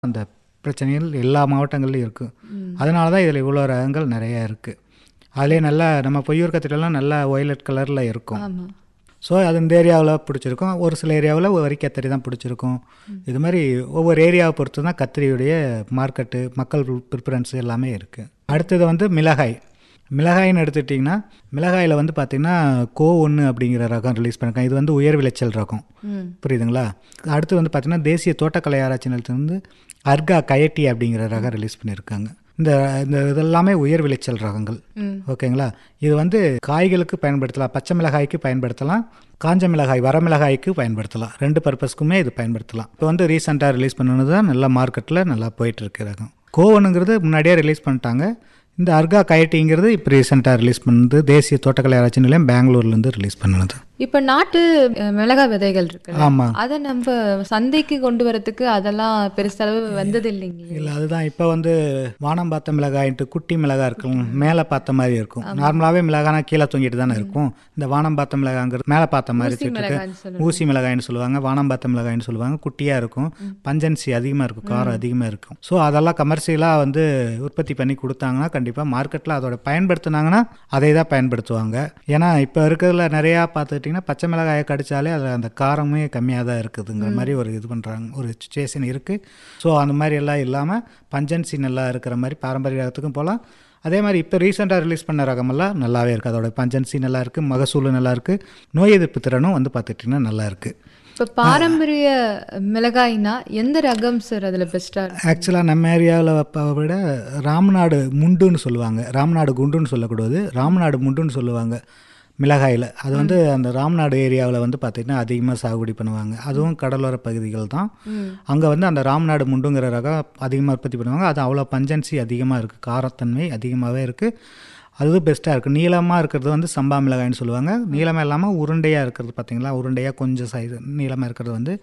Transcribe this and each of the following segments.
அந்த பிரச்சனைகள் எல்லா மாவட்டங்கள்லையும் இருக்குது அதனால தான் இதில் இவ்வளோ ரகங்கள் நிறையா இருக்குது அதிலே நல்லா நம்ம பொய்யூர் கத்திரிலாம் நல்லா ஒயலட் கலரில் இருக்கும் ஆமா ஸோ அது இந்த ஏரியாவில் பிடிச்சிருக்கும் ஒரு சில ஏரியாவில் வரி கத்திரி தான் பிடிச்சிருக்கும் இது மாதிரி ஒவ்வொரு ஏரியாவை பொறுத்து தான் கத்திரியுடைய மார்க்கெட்டு மக்கள் ப்ரிஃபரன்ஸ் எல்லாமே இருக்குது அடுத்தது வந்து மிளகாய் மிளகாய்னு எடுத்துட்டிங்கன்னா மிளகாயில் வந்து பார்த்திங்கன்னா கோ ஒன்று அப்படிங்கிற ரகம் ரிலீஸ் பண்ணிருக்காங்க இது வந்து உயர் விளைச்சல் ரகம் ம் புரியுதுங்களா அடுத்து வந்து பார்த்திங்கன்னா தேசிய தோட்டக்கலை ஆராய்ச்சி நிலையத்திலிருந்து அர்கா கயட்டி அப்படிங்கிற ரகம் ரிலீஸ் பண்ணியிருக்காங்க இந்த இந்த இதெல்லாமே உயர் விளைச்சல் ரகங்கள் ம் ஓகேங்களா இது வந்து காய்களுக்கு பயன்படுத்தலாம் பச்சை மிளகாய்க்கு பயன்படுத்தலாம் காஞ்ச மிளகாய் வர மிளகாய்க்கு பயன்படுத்தலாம் ரெண்டு பர்பஸ்க்குமே இது பயன்படுத்தலாம் இப்போ வந்து ரீசெண்டாக ரிலீஸ் பண்ணது தான் நல்லா மார்க்கெட்டில் நல்லா போயிட்டு இருக்கு ரகம் கோவனுங்கிறது முன்னாடியே ரிலீஸ் பண்ணிட்டாங்க இந்த அர்கா கயட்டிங்கிறது இப்போ ரீசெண்டாக ரிலீஸ் பண்ணது தேசிய தோட்டக்கலை ஆராய்ச்சி நிலையம் பெங்களூர்லேருந்து ரிலீஸ் பண்ணது இப்ப நாட்டு அஹ், மிளகாய் விதைகள் இருக்கு ஆமாம் அதை நம்ம சந்தைக்கு கொண்டு வரதுக்கு அதெல்லாம் பெருசளவு வந்தது இல்லைங்க இல்லை அதுதான் இப்போ வந்து வானம் பார்த்த மிளகாயின்ட்டு குட்டி மிளகாய் இருக்கும் மேலே பார்த்த மாதிரி இருக்கும் நார்மலாகவே மிளகானா கீழே தொங்கிட்டு தானே இருக்கும் இந்த வானம் பார்த்த மிளகாங்கிறது மேலே பார்த்த மாதிரி ஊசி வச்சுட்டு மிளகாய்ன்னு சொல்லுவாங்க ஊசி மிளகாய்னு சொல்லுவாங்க வானம் பார்த்த மிளகாய்னு சொல்லுவாங்க குட்டியாக இருக்கும் பஞ்சன்சி அதிகமாக இருக்கும் காரம் அதிகமாக இருக்கும் ஸோ அதெல்லாம் கமர்ஷியலாக வந்து உற்பத்தி பண்ணி கொடுத்தாங்கன்னா கண்டிப்பாக மார்க்கெட்டில் அதோட பயன்படுத்துனாங்கன்னா அதை தான் பயன்படுத்துவாங்க ஏன்னா இப்போ இருக்கிறதுல நிறையா பார்த்துக்கிட்டிங்கன்னா பச்சை மிளகாயை கடிச்சாலே அதில் அந்த காரமே கம்மியாக தான் இருக்குதுங்கிற மாதிரி ஒரு இது பண்ணுறாங்க ஒரு சுச்சுவேஷன் இருக்குது ஸோ அந்த மாதிரி எல்லாம் இல்லாமல் பஞ்சன்சி நல்லா இருக்கிற மாதிரி பாரம்பரிய ரகத்துக்கும் போகலாம் அதே மாதிரி இப்போ ரீசெண்டாக ரிலீஸ் பண்ண ரகமெல்லாம் நல்லாவே இருக்குது அதோட பஞ்சன்சி நல்லா இருக்குது மகசூல் நல்லா இருக்குது நோய் எதிர்ப்பு திறனும் வந்து பார்த்துட்டிங்கன்னா நல்லா இருக்குது இப்ப பாரம்பரிய மிளகாய்னா எந்த ரகம் சார் அதுல பெஸ்டா இருக்கு ஆக்சுவலாக நம்ம ஏரியாவில் விட ராமநாடு முண்டுன்னு சொல்லுவாங்க ராமநாடு குண்டுன்னு சொல்லக்கூடாது ராமநாடு முண்டுன்னு சொல்லுவாங்க மிளகாயில் அது வந்து அந்த ராமநாடு ஏரியாவில் வந்து பார்த்திங்கன்னா அதிகமாக சாகுபடி பண்ணுவாங்க அதுவும் கடலோர பகுதிகள் தான் ம் அங்கே வந்து அந்த ராமநாடு முண்டுங்கிற ரகம் அதிகமாக உற்பத்தி பண்ணுவாங்க அது அவ்வளோ பஞ்சன்சி அதிகமாக இருக்குது காரத்தன்மை அதிகமாகவே இருக்குது அது பெஸ்ட்டாக இருக்குது நீளமாக இருக்கிறது வந்து சம்பா மிளகாய்னு சொல்லுவாங்க நீளமாக இல்லாமல் உருண்டையாக இருக்கிறது பார்த்தீங்களா உருண்டையாக கொஞ்சம் சைஸ் நீளமாக இருக்கிறது வந்து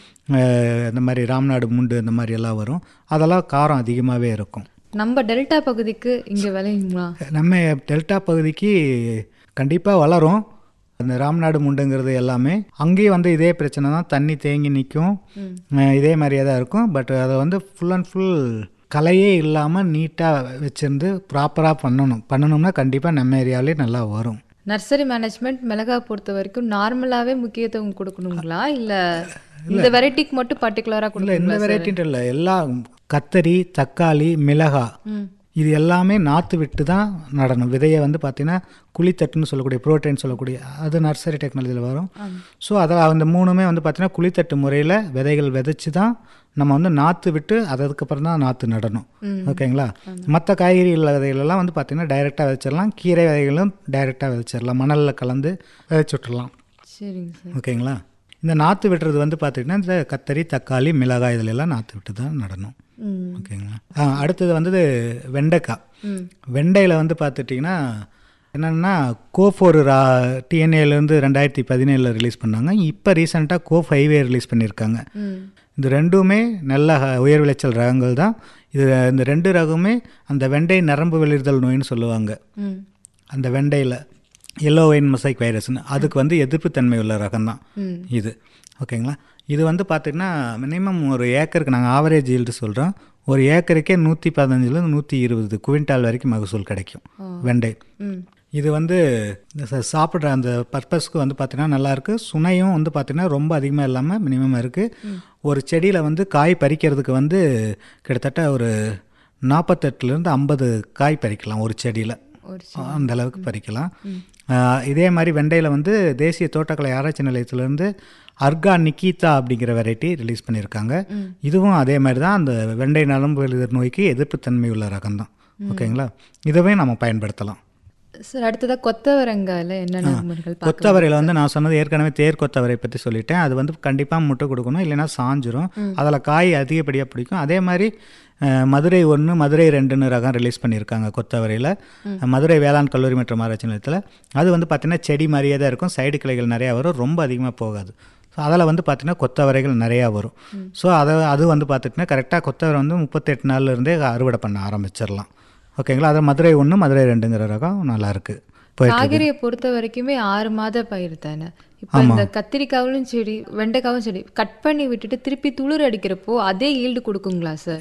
அஹ், இந்த மாதிரி ராம்நாடு முண்டு இந்த மாதிரி எல்லாம் வரும் அதெல்லாம் காரம் அதிகமாகவே இருக்கும் நம்ம டெல்டா பகுதிக்கு இங்க விளையுங்களா நம்ம டெல்டா பகுதிக்கு கண்டிப்பாக வளரும் அந்த ராம்நாடு முண்டுங்கிறது எல்லாமே அங்கேயும் வந்து இதே பிரச்சனை தான் தண்ணி தேங்கி நிற்கும் இதே மாதிரியே தான் இருக்கும் பட் அதை வந்து ஃபுல் அண்ட் ஃபுல் கலையே இல்லாமல் நீட்டாக வச்சுருந்து ப்ராப்பராக பண்ணணும் பண்ணணும்னா கண்டிப்பாக நம்ம ஏரியாவிலே நல்லா வரும் நர்சரி மேனேஜ்மெண்ட் மிளகாய் பொறுத்த வரைக்கும் நார்மலாவே முக்கியத்துவம் கொடுக்கணுங்களா இல்ல இந்த வெரைட்டிக்கு மட்டும் பர்டிகுலரா இல்லை இந்த கொடுக்கணுங்களா வெரைட்டின்ட்டு இல்லை எல்லா கத்தரி தக்காளி மிளகா ம் இது எல்லாமே நாற்று விட்டு தான் நடணும் விதையை வந்து பார்த்தீங்கன்னா குழித்தட்டுன்னு சொல்லக்கூடிய புரோட்டீன் சொல்லக்கூடிய அது நர்சரி டெக்னாலஜியில் வரும் ஸோ அதில் அந்த மூணுமே வந்து பார்த்தீங்கன்னா குழித்தட்டு முறையில் விதைகள் விதைச்சி தான் நம்ம வந்து நாற்று விட்டு அது அதுக்கப்புறம் தான் நாற்று நடணும் ஓகேங்களா மற்ற காய்கறி விதைகளெல்லாம் வந்து பார்த்தீங்கன்னா டைரெக்டாக விதைச்சிடலாம் கீரை விதைகளும் டைரெக்டாக விதைச்சிடலாம் மணலில் கலந்து விதைச்சி விட்டுறலாம் சரிங்க சார் ஓகேங்களா இந்த நாற்று விட்டுறது வந்து பார்த்திங்கன்னா இந்த கத்தரி தக்காளி மிளகாய் இதுல எல்லாம் நாற்று விட்டு தான் நடணும் ம் ஓகேங்களா ஆ அடுத்தது வந்து வெண்டைக்காய் ம் வெண்டையில் வந்து பார்த்துட்டிங்கன்னா என்னென்னா கோஃபோர் ரா டிஎன்ஏலேருந்து ரெண்டாயிரத்தி பதினேழில் ரிலீஸ் பண்ணாங்க இப்போ ரீசெண்டாக கோ ஃபைவே ரிலீஸ் பண்ணியிருக்காங்க ம் இந்த ரெண்டுமே நல்ல ஹ- உயர் விளைச்சல் ரகங்கள் தான் இது இந்த ரெண்டு ரகமே அந்த வெண்டை நரம்பு வெளிறுதல் நோயின்னு சொல்லுவாங்க ம் அந்த வெண்டையில் எல்லோ ஒயின் மொசைக் வைரஸ்னு அதுக்கு வந்து எதிர்ப்புத்தன்மை உள்ள ரகம் தான் ம் இது ஓகேங்களா இது வந்து பார்த்திங்கன்னா மினிமம் ஒரு ஏக்கருக்கு நாங்கள் ஆவரேஜ் ஈல்டு சொல்கிறோம் ஒரு ஏக்கருக்கே நூற்றி பதினஞ்சுலேருந்து நூற்றி இருபது குவிண்டால் வரைக்கும் மகசூல் கிடைக்கும் வெண்டை ம் இது வந்து இந்த ச- சாப்பிட்ற அந்த பர்பஸ்க்கு வந்து பார்த்திங்கன்னா நல்லாயிருக்கு சுனையும் வந்து பார்த்திங்கன்னா ரொம்ப அதிகமாக இல்லாமல் மினிமம் இருக்குது ஒரு செடியில் வந்து காய் பறிக்கிறதுக்கு வந்து கிட்டத்தட்ட ஒரு நாற்பத்தெட்டுலேருந்து ஐம்பது காய் பறிக்கலாம் ஒரு செடியில் ஒரு அந்த அளவுக்கு பறிக்கலாம் ஆஹ் இதே மாதிரி வெண்டையில் வந்து தேசிய தோட்டக்கலை ஆராய்ச்சி நிலையத்திலேருந்து அர்கா நிக்கீதா அப்படிங்கிற வெரைட்டி ரிலீஸ் பண்ணியிருக்காங்க இதுவும் அதே மாதிரி தான் அந்த வெண்டை நரம்பு வெளிதர் நோய்க்கு எதிர்ப்புத்தன்மை உள்ள ரகம் தான் ஓகேங்களா இதுவே நம்ம பயன்படுத்தலாம் சார் அடுத்ததா கொத்தவரங்காயில என்னென்ன முறைகள் பார்க்கலாம் கொத்தவரையில் வந்து நான் சொன்னது ஏற்கனவே தேர் கொத்தவரை பற்றி சொல்லிட்டேன் அது வந்து கண்டிப்பாக முட்டை கொடுக்கணும் இல்லைன்னா சாஞ்சிரும் அதில் காய் அதிகப்படியாக பிடிக்கும் அதே மாதிரி அஹ், மதுரை ஒன்று மதுரை ரெண்டுன்னு ரகம் ரிலீஸ் பண்ணியிருக்காங்க கொத்தவரையில் மதுரை வேளாண் கல்லூரி மற்றும் ஆராய்ச்சி நிலையத்தில் அது வந்து பார்த்திங்கன்னா செடி மாதிரியே தான் இருக்கும் சைடு கிளைகள் நிறையா வரும் ரொம்ப அதிகமாக போகாது ஸோ அதில் வந்து பார்த்திங்கன்னா கொத்தவரைகள் நிறையா வரும் ஸோ அதை அது வந்து பார்த்துட்டிங்கன்னா கரெக்டாக கொத்தவரை வந்து முப்பத்தெட்டு நாள்ல இருந்தே அறுவடை பண்ண ஆரம்பிச்சிடலாம் ஓகேங்களா அது மதுரை ஒன்று மதுரை ரெண்டுங்கிற ரகம் நல்லாயிருக்கு போயிட்டு காய்கறியை பொறுத்த வரைக்குமே ஆறு மாத பயிர் தானே இப்போ இந்த கத்திரிக்காவும் சரி வெண்டைக்காவும் சரி கட் பண்ணி விட்டுட்டு திருப்பி துளிர் அடிக்கிறப்போ அதே ஈல்டு கொடுக்குங்களா சார்